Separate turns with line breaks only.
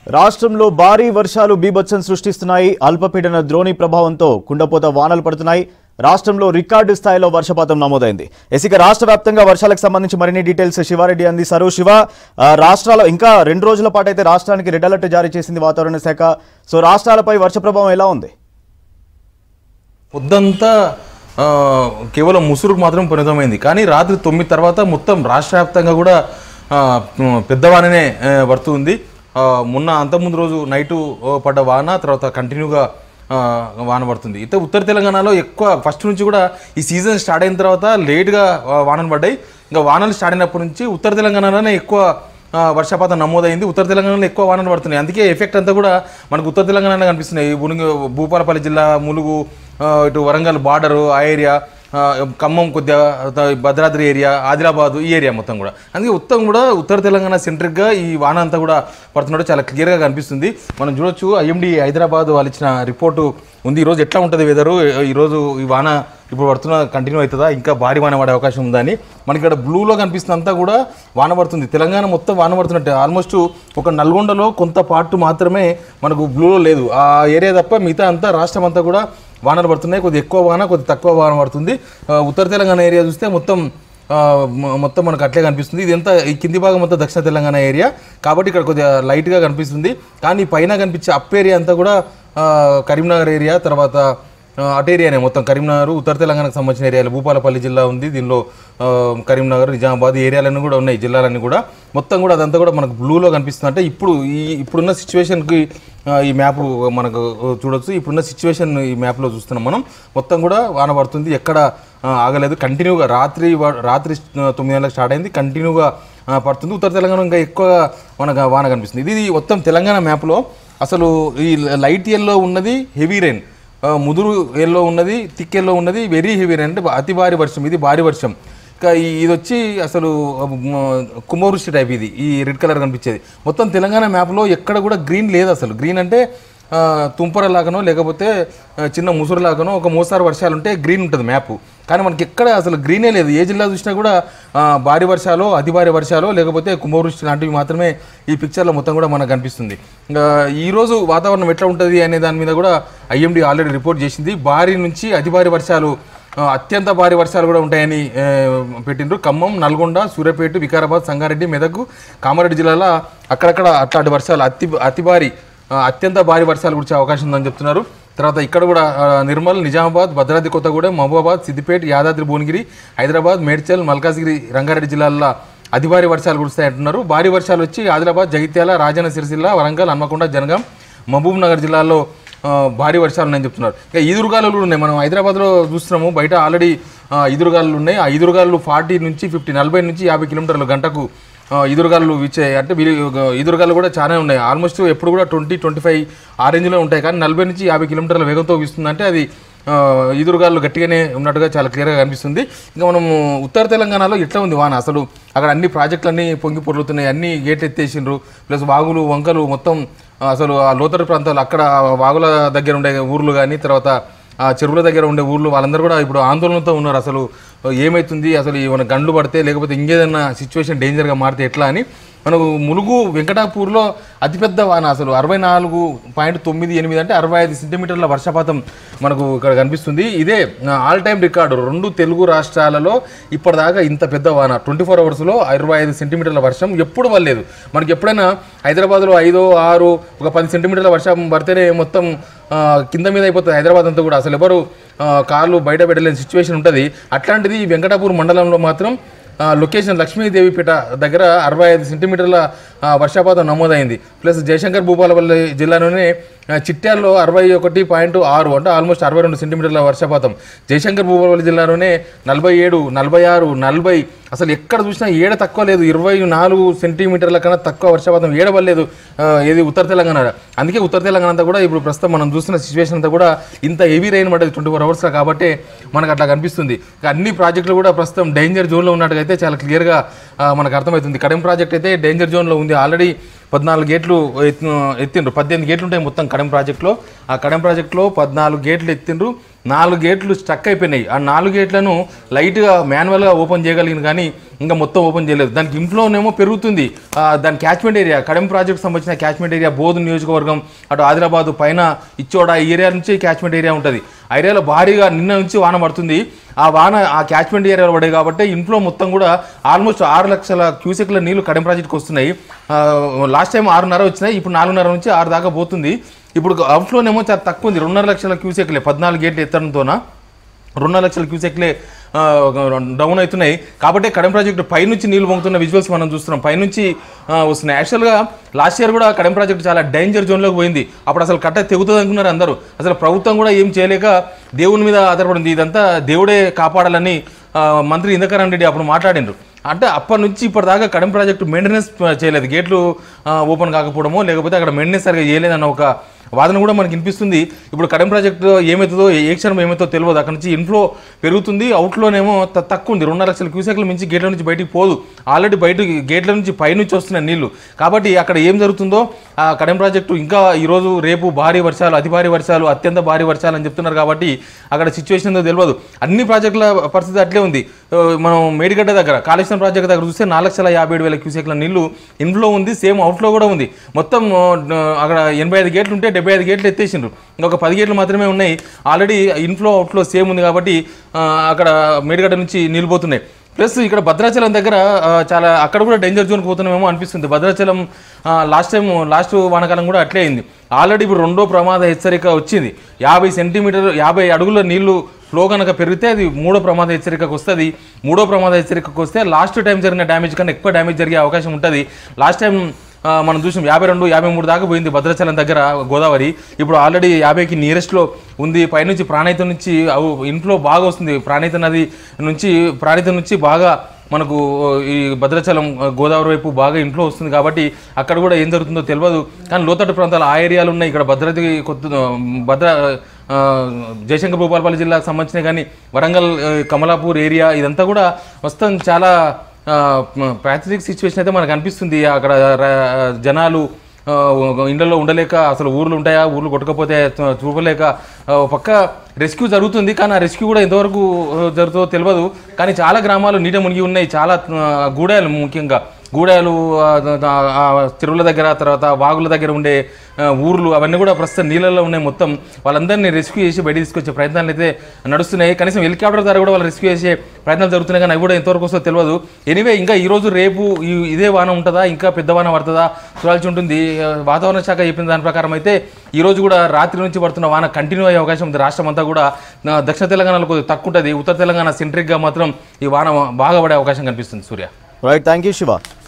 రాష్ట్రంలో భారీ వర్షాలు బీభత్సం సృష్టిస్తున్నాయి అల్పపీడన ద్రోణి ప్రభావంతో కుండపోత వానలు పడుతున్నాయి రాష్ట్రంలో రికార్డు స్థాయిలో వర్షపాతం నమోదైంది ఎసిక రాష్ట్ర వ్యాప్తంగా వర్షాలకు సంబంధించి మరిన్ని డీటెయిల్స్ శివారెడ్డి అందిస్తారు శివ ఆ, రాష్ట్రాల ఇంకా రెండు రోజుల పాటు అయితే రాష్ట్రానికి రెడ్ అలర్ట్ జారీ చేసింది వాతావరణ శాఖ సో రాష్ట్రాలపై వర్ష ప్రభావం ఎలా ఉంది
పొద్దంతా ఆ, కేవలం ముసురుకు మాత్రం పరిమితమైంది కానీ రాత్రి తొమ్మిది తర్వాత మొత్తం రాష్ట్ర వ్యాప్తంగా కూడా ఆ, పెద్దవాననే ఆ, పడుతుంది ఆ, మొన్న అంతకుముందు రోజు నైటు ఆ, పడ్డ వాన తర్వాత కంటిన్యూగా ఆ, వాన పడుతుంది అయితే ఉత్తర తెలంగాణలో ఎక్కువ ఫస్ట్ నుంచి కూడా ఈ సీజన్ స్టార్ట్ అయిన తర్వాత లేట్గా ఆ, వానలు పడ్డాయి ఇంకా వానలు స్టార్ట్ అయినప్పటి నుంచి ఉత్తర తెలంగాణలోనే ఎక్కువ ఆ, వర్షపాతం నమోదైంది ఉత్తర తెలంగాణలో ఎక్కువ వానలు పడుతున్నాయి అందుకే ఎఫెక్ట్ అంతా కూడా మనకు ఉత్తర తెలంగాణలో కనిపిస్తున్నాయి మునుగు భూపాలపల్లి జిల్లా ములుగు ఆ, ఇటు వరంగల్ బార్డరు ఆ ఏరియా ఆ, ఖమ్మం కొద్దిగా ఆ, భద్రాద్రి ఏరియా ఆదిలాబాద్ ఈ ఏరియా మొత్తం కూడా అందుకే మొత్తం కూడా ఉత్తర తెలంగాణ సెంట్రిక్గా ఈ వాన అంతా కూడా పడుతున్నాడు చాలా క్లియర్గా కనిపిస్తుంది మనం చూడొచ్చు ఐఎండి హైదరాబాద్ వాళ్ళు ఇచ్చిన రిపోర్టు ఉంది ఈరోజు ఎట్లా ఉంటుంది వెదరు ఈరోజు ఈ వాన ఇప్పుడు పడుతున్న కంటిన్యూ అవుతుందా ఇంకా భారీ వాన పడే అవకాశం ఉందని మనకి ఇక్కడ బ్లూలో కనిపిస్తున్న అంతా కూడా వాన పడుతుంది తెలంగాణ మొత్తం వాన పడుతున్నట్టే ఆల్మోస్ట్ ఒక నల్గొండలో కొంత పార్ట్ మాత్రమే మనకు బ్లూలో లేదు ఆ ఏరియా తప్ప మిగతా అంతా రాష్ట్రం అంతా కూడా వానలు పడుతున్నాయి కొద్ది ఎక్కువ వాన కొద్ది తక్కువ వాన పడుతుంది ఆ, ఉత్తర తెలంగాణ ఏరియా చూస్తే మొత్తం ఆ, మ- మొత్తం మనకు అట్లే కనిపిస్తుంది ఇదంతా ఈ కింది భాగం మొత్తం దక్షిణ తెలంగాణ ఏరియా కాబట్టి ఇక్కడ కొద్దిగా లైట్గా కనిపిస్తుంది కానీ పైన కనిపించే అప్ ఏరియా అంతా కూడా ఆ, కరీంనగర్ ఏరియా తర్వాత ఆ, అటు ఏరియానే మొత్తం కరీంనగర్ ఉత్తర తెలంగాణకు సంబంధించిన ఏరియాలు భూపాలపల్లి జిల్లా ఉంది దీనిలో ఆ, కరీంనగర్ నిజామాబాద్ ఈ ఏరియాలన్నీ కూడా ఉన్నాయి జిల్లాలన్నీ కూడా మొత్తం కూడా అదంతా కూడా మనకు బ్లూలో కనిపిస్తుంది అంటే ఇప్పుడు ఈ ఇప్పుడున్న సిచ్యువేషన్కి ఈ మ్యాప్ మనకు చూడొచ్చు ఇప్పుడున్న సిచ్యువేషన్ ఈ మ్యాప్లో చూస్తున్నాం మనం మొత్తం కూడా వాన పడుతుంది ఎక్కడ ఆ, ఆగలేదు కంటిన్యూగా రాత్రి వ- రాత్రి ఆ, తొమ్మిది గంటలకు స్టార్ట్ అయింది కంటిన్యూగా ఆ, పడుతుంది ఉత్తర తెలంగాణ ఇంకా ఎక్కువ మనకు వాన కనిపిస్తుంది ఇది మొత్తం తెలంగాణ మ్యాప్లో అసలు ఈ లైట్ ఎల్లో ఉన్నది హెవీ రెయిన్ ఆ, ముదురు ఎల్లో ఉన్నది థిక్ ఎల్లో ఉన్నది వెరీ హెవీ రెయిన్ అంటే అతి భారీ వర్షం ఇది భారీ వర్షం ఇంకా ఈ- ఇది వచ్చి అసలు మ, కుంభవృష్టి టైప్ ఇది ఈ రెడ్ కలర్ కనిపించేది మొత్తం తెలంగాణ మ్యాప్లో ఎక్కడ కూడా గ్రీన్ లేదు అసలు గ్రీన్ అంటే ఆ, తుంపర లాగానో లేకపోతే ఆ, చిన్న ముసురు లాగానో ఒక మోస్తారు వర్షాలు ఉంటే గ్రీన్ ఉంటుంది మ్యాప్ కానీ మనకి ఎక్కడ అసలు గ్రీనే లేదు ఏ జిల్లా చూసినా కూడా ఆ, భారీ వర్షాలు అతి భారీ వర్షాలు లేకపోతే కుంభవృష్టి లాంటివి మాత్రమే ఈ పిక్చర్లో మొత్తం కూడా మనకు కనిపిస్తుంది ఇంకా ఈరోజు వాతావరణం ఎట్లా ఉంటుంది అనే దాని మీద కూడా ఐఎండి ఆల్రెడీ రిపోర్ట్ చేసింది భారీ నుంచి అతి భారీ వర్షాలు ఆ, అత్యంత భారీ వర్షాలు కూడా ఉంటాయని ఆ, పెట్టిండ్రు ఖమ్మం నల్గొండ సూర్యాపేట వికారాబాద్ సంగారెడ్డి మెదక్ కామారెడ్డి జిల్లాలో అక్కడక్కడ అట్లాంటి వర్షాలు అతి అతి భారీ ఆ, అత్యంత భారీ వర్షాలు కురిసే అవకాశం ఉందని చెప్తున్నారు తర్వాత ఇక్కడ కూడా ఆ, నిర్మల్ నిజామాబాద్ భద్రాద్రి కొత్తగూడెం మహబూబాబాద్ సిద్దిపేట యాదాద్రి భువనగిరి హైదరాబాద్ మేడ్చల్ మల్కాజ్గిరి రంగారెడ్డి జిల్లాల్లో అతి భారీ వర్షాలు కురుస్తాయంటున్నారు భారీ వర్షాలు వచ్చి ఆదిలాబాద్ జగిత్యాల రాజన్న సిరిసిల్ల వరంగల్ హన్మకొండ జనగాం మహబూబ్ నగర్ జిల్లాల్లో ఆ, భారీ వర్షాలు ఉన్నాయని చెప్తున్నారు ఇక ఈదురుగాలు కూడా ఉన్నాయి మనం హైదరాబాద్లో చూస్తున్నాము బయట ఆల్రెడీ ఈదురుగాలు ఉన్నాయి ఆ ఈదురుగాలు ఫార్టీ నుంచి ఫిఫ్టీ నలభై నుంచి యాభై కిలోమీటర్ల గంటకు ఆ, ఈదురుగాలు వీచే అంటే వీళ్ళు ఈదురుగాలు కూడా చాలా ఉన్నాయి ఆల్మోస్ట్ ఎప్పుడు కూడా ట్వంటీ ట్వంటీ ఫైవ్ ఆ రేంజ్లో ఉంటాయి కానీ నలభై నుంచి యాభై కిలోమీటర్ల వేగంతో వీస్తుందంటే అది ఆ, ఈదురుగాలు గట్టిగానే ఉన్నట్టుగా చాలా క్లియర్గా కనిపిస్తుంది ఇంకా మనము ఉత్తర తెలంగాణలో ఎట్లా ఉంది వాన అసలు అక్కడ అన్ని ప్రాజెక్టులన్నీ పొంగి పొర్లుతున్నాయి అన్ని గేట్లు ఎత్తేసిండ్రు ప్లస్ వాగులు వంకలు మొత్తం ఆ, అసలు ఆ లోతట్టు ప్రాంతాలు అక్కడ వాగుల దగ్గర ఉండే ఊర్లు కానీ తర్వాత ఆ చెరువుల దగ్గర ఉండే ఊర్లు వాళ్ళందరూ కూడా ఇప్పుడు ఆందోళనతో ఉన్నారు అసలు ఏమవుతుంది అసలు ఏమైనా గండ్లు పడితే లేకపోతే ఇంకేదన్నా సిచ్యువేషన్ డేంజర్గా మారితే ఎట్లా అని మనకు ములుగు వెంకటాపూర్లో అతిపెద్ద వాన అసలు అరవై నాలుగు పాయింట్ తొమ్మిది ఎనిమిది అంటే అరవై ఐదు సెంటీమీటర్ల వర్షపాతం మనకు ఇక్కడ కనిపిస్తుంది ఇదే ఆల్ టైమ్ రికార్డు రెండు తెలుగు రాష్ట్రాలలో ఇప్పటిదాకా ఇంత పెద్ద వాన ట్వంటీ ఫోర్ అవర్స్లో అరవై ఐదు సెంటీమీటర్ల వర్షం ఎప్పుడు పడలేదు మనకి ఎప్పుడైనా హైదరాబాద్లో ఐదో ఆరు ఒక పది సెంటీమీటర్ల వర్షం పడితేనే మొత్తం ఆ, కింద మీద అయిపోతుంది హైదరాబాద్ అంతా కూడా అసలు ఎవరు ఆ, కార్లు బయట పెట్టలేని సిచ్యువేషన్ ఉంటుంది అట్లాంటిది ఈ వెంకటాపూర్ మండలంలో మాత్రం ఆ, లొకేషన్ లక్ష్మీదేవిపేట దగ్గర అరవై ఐదు సెంటీమీటర్ల ఆ, వర్షపాతం నమోదైంది ప్లస్ జయశంకర్ భూపాలపల్లి జిల్లాలోనే ఆ, చిట్యాల్లో అరవై ఒకటి పాయింట్ ఆరు అంటే ఆల్మోస్ట్ అరవై రెండు సెంటీమీటర్ల వర్షపాతం జయశంకర్ భూపాలపల్లి జిల్లాలోనే నలభై ఏడు నలభై ఆరు నలభై అసలు ఎక్కడ చూసినా ఏడ తక్కువ లేదు ఇరవై నాలుగు సెంటీమీటర్ల కన్నా తక్కువ వర్షపాతం ఏడవలేదు ఏది ఉత్తర తెలంగాణ అందుకే ఉత్తర తెలంగాణ అంతా కూడా ఇప్పుడు ప్రస్తుతం మనం చూస్తున్న సిచ్యువేషన్ అంతా కూడా ఇంత హెవీ రెయిన్ పడ్డది ట్వంటీ ఫోర్ అవర్స్లో కాబట్టి మనకు అట్లా కనిపిస్తుంది ఇక అన్ని ప్రాజెక్టులు కూడా ప్రస్తుతం డేంజర్ జోన్లో ఉన్నట్టుగా అయితే చాలా క్లియర్గా మనకు అర్థమవుతుంది కడెం ప్రాజెక్ట్ అయితే డేంజర్ జోన్లో ఉంది ఆల్రెడీ పద్నాలుగు గేట్లు ఎత్తు ఎత్తిండ్రు పద్దెనిమిది గేట్లు ఉంటాయి మొత్తం కడెం ప్రాజెక్ట్లో ఆ కడెం ప్రాజెక్ట్లో పద్నాలుగు గేట్లు ఎత్తిండ్రు నాలుగు గేట్లు స్టక్ అయిపోయినాయి ఆ నాలుగు గేట్లను లైట్గా మాన్యువల్గా ఓపెన్ చేయగలిగింది కానీ ఇంకా మొత్తం ఓపెన్ చేయలేదు దానికి ఇంట్లోనేమో పెరుగుతుంది ఆ, దాని క్యాచ్మెంట్ ఏరియా కడెం ప్రాజెక్ట్ సంబంధించిన క్యాచ్మెంట్ ఏరియా బోధు నియోజకవర్గం అటు ఆదిలాబాద్ పైన ఇచ్చోడ ఈ ఏరియా నుంచి క్యాచ్మెంట్ ఏరియా ఉంటుంది ఆ ఏరియాలో భారీగా నిన్న నుంచి వాన పడుతుంది ఆ వాన ఆ క్యాచ్మెంట్ ఏరియాలో పడే కాబట్టి ఇంట్లో మొత్తం కూడా ఆల్మోస్ట్ ఆరు లక్షల క్యూసెక్ల నీళ్లు కడెం ప్రాజెక్ట్కి వస్తున్నాయి లాస్ట్ టైం ఆరున్నర వచ్చినాయి ఇప్పుడు నాలుగున్నర నుంచి ఆరు దాకా పోతుంది ఇప్పుడు అవుట్ఫ్లోనేమో చాలా తక్కువ ఉంది రెండున్నర లక్షల క్యూసెక్లే పద్నాలుగు గేట్లు ఎత్తడంతోన రెండున్నర లక్షల క్యూసెక్లే ఆ, డౌన్ అవుతున్నాయి కాబట్టి కడెం ప్రాజెక్టు పైనుంచి నీళ్లు పొంగుతున్న విజువల్స్ మనం చూస్తున్నాం పైనుంచి ఆ, వస్తున్నాయి యాక్చువల్గా లాస్ట్ ఇయర్ కూడా కడెం ప్రాజెక్టు చాలా డేంజర్ జోన్లోకి పోయింది అప్పుడు అసలు కట్ట తెగుతుంది అనుకున్నారు అందరూ అసలు ప్రభుత్వం కూడా ఏం చేయలేక దేవుని మీద ఆధారపడింది ఇదంతా దేవుడే కాపాడాలని ఆ, మంత్రి ఇందకరణ్ రెడ్డి అప్పుడు మాట్లాడిండ్రు అంటే అప్పటి నుంచి ఇప్పటిదాకా కడెం ప్రాజెక్టు మెయింటెనెన్స్ చేయలేదు గేట్లు ఆ, ఓపెన్ కాకపోవడమో లేకపోతే అక్కడ మెయింటెనెన్స్ సరిగా చేయలేదన్న ఒక వాదన కూడా మనకి వినిపిస్తుంది ఇప్పుడు కడెం ప్రాజెక్టు ఏమవుతుందో ఏ క్షణం ఏమవుతుందో తెలియదు అక్కడ నుంచి ఇన్ఫ్లో పెరుగుతుంది అవుట్లోనేమో త- తక్కువ ఉంది రెండున్నర లక్షల క్యూసెక్ల నుంచి గేట్ల నుంచి బయటికి పోదు ఆల్రెడీ బయట గేట్ల నుంచి పైనుంచి వస్తున్నాయి నీళ్లు కాబట్టి అక్కడ ఏం జరుగుతుందో ఆ కడెం ప్రాజెక్టు ఇంకా ఈరోజు రేపు భారీ వర్షాలు అతి భారీ వర్షాలు అత్యంత భారీ వర్షాలు అని చెప్తున్నారు కాబట్టి అక్కడ సిచ్యువేషన్ ఏందో తెలియదు అన్ని ప్రాజెక్టుల పరిస్థితి అట్లే ఉంది ఆ, మనం మేడిగడ్డ దగ్గర కాళేశ్వరం ప్రాజెక్ట్ దగ్గర చూస్తే నాలుగు లక్షల యాభై ఏడు వేల క్యూసెక్ల నీళ్లు ఇన్ఫ్లో ఉంది సేమ్ అవుట్ఫ్లో కూడా ఉంది మొత్తం ఆ, అక్కడ ఎనభై ఐదు గేట్లు ఉంటే డెబ్బై ఐదు గేట్లు ఎత్తేసిండ్రు ఇంకొక పది గేట్లు మాత్రమే ఉన్నాయి ఆల్రెడీ ఇన్ఫ్లో అవుట్ఫ్లో సేమ్ ఉంది కాబట్టి ఆ, అక్కడ మేడిగడ్డ నుంచి నీళ్ళు పోతున్నాయి ప్లస్ ఇక్కడ భద్రాచలం దగ్గర ఆ, చాలా అక్కడ కూడా డేంజర్ జోన్కి పోతున్నామేమో అనిపిస్తుంది భద్రాచలం లాస్ట్ టైం లాస్ట్ వానాకాలం కూడా అట్లే అయింది ఆల్రెడీ ఇప్పుడు రెండో ప్రమాద హెచ్చరిక వచ్చింది యాభై సెంటీమీటర్ యాభై అడుగుల నీళ్లు ఫ్లో కనుక పెరిగితే అది మూడో ప్రమాద హెచ్చరికకు వస్తుంది మూడో ప్రమాద హెచ్చరికకు వస్తే లాస్ట్ టైం జరిగిన డ్యామేజ్ కన్నా ఎక్కువ డ్యామేజ్ జరిగే అవకాశం ఉంటుంది లాస్ట్ టైం ఆ, మనం చూసాం యాభై రెండు యాభై మూడు దాకా పోయింది భద్రాచలం దగ్గర గోదావరి ఇప్పుడు ఆల్రెడీ యాభైకి నియరెస్ట్లో ఉంది పైనుంచి ప్రాణహిత నుంచి ఇన్ఫ్లో బాగా వస్తుంది ప్రాణహిత నది నుంచి ప్రాణహిత నుంచి బాగా మనకు ఈ భద్రాచలం గోదావరి వైపు బాగా ఇంట్లో వస్తుంది కాబట్టి అక్కడ కూడా ఏం జరుగుతుందో తెలియదు కానీ లోతట్టు ప్రాంతాలు ఆ ఏరియాలు ఉన్నాయి ఇక్కడ భద్రత కొత్త భద్ర ఆ, జయశంకర్ భూపాలపల్లి జిల్లాకు సంబంధించిన కానీ వరంగల్ ఆ, కమలాపూర్ ఏరియా ఇదంతా కూడా వస్తాం చాలా ప్యాథటిక్ సిచ్యువేషన్ అయితే మనకు అనిపిస్తుంది అక్కడ ర- జనాలు ఆ, ఇండ్లలో ఉండలేక అసలు ఊర్లు ఉంటాయా ఊర్లు కొట్టకపోతే చూ- చూపలేక ఆ, ఒక పక్క రెస్క్యూ జరుగుతుంది కానీ ఆ రెస్క్యూ కూడా ఎంతవరకు ఆ, జరుగుతుందో తెలియదు కానీ చాలా గ్రామాలు నీట మునిగి ఉన్నాయి చాలా ఆ, గూడాలు ముఖ్యంగా గూడాలు ఆ, ఆ, ఆ చెరువుల దగ్గర తర్వాత వాగుల దగ్గర ఉండే ఆ, ఊర్లు అవన్నీ కూడా ప్రస్తుతం నీళ్ళలో ఉన్నాయి మొత్తం వాళ్ళందరినీ రెస్క్యూ చేసి బయట తీసుకొచ్చే ప్రయత్నాలు అయితే నడుస్తున్నాయి కనీసం హెలికాప్టర్ ద్వారా కూడా వాళ్ళు రెస్క్యూ చేసే ప్రయత్నాలు జరుగుతున్నాయి కానీ అవి కూడా ఎంతవరకు వస్తుందో తెలియదు ఎనీవే ఇంకా ఈ రోజు రేపు ఈ ఇదే వాన ఉంటుందా ఇంకా పెద్ద వాన పడుతుందా చూడాల్సి ఉంటుంది ఆ, వాతావరణ శాఖ చెప్పిన దాని ప్రకారం అయితే ఈ రోజు కూడా రాత్రి నుంచి పడుతున్న వాన కంటిన్యూ అయ్యే అవకాశం ఉంది రాష్ట్రం అంతా కూడా ఆ, దక్షిణ తెలంగాణలో కొద్దిగా తక్కువ ఉంటుంది ఉత్తర తెలంగాణ సెంట్రిక్గా మాత్రం ఈ వాన బాగా పడే అవకాశం కనిపిస్తుంది Surya
right thank you Shiva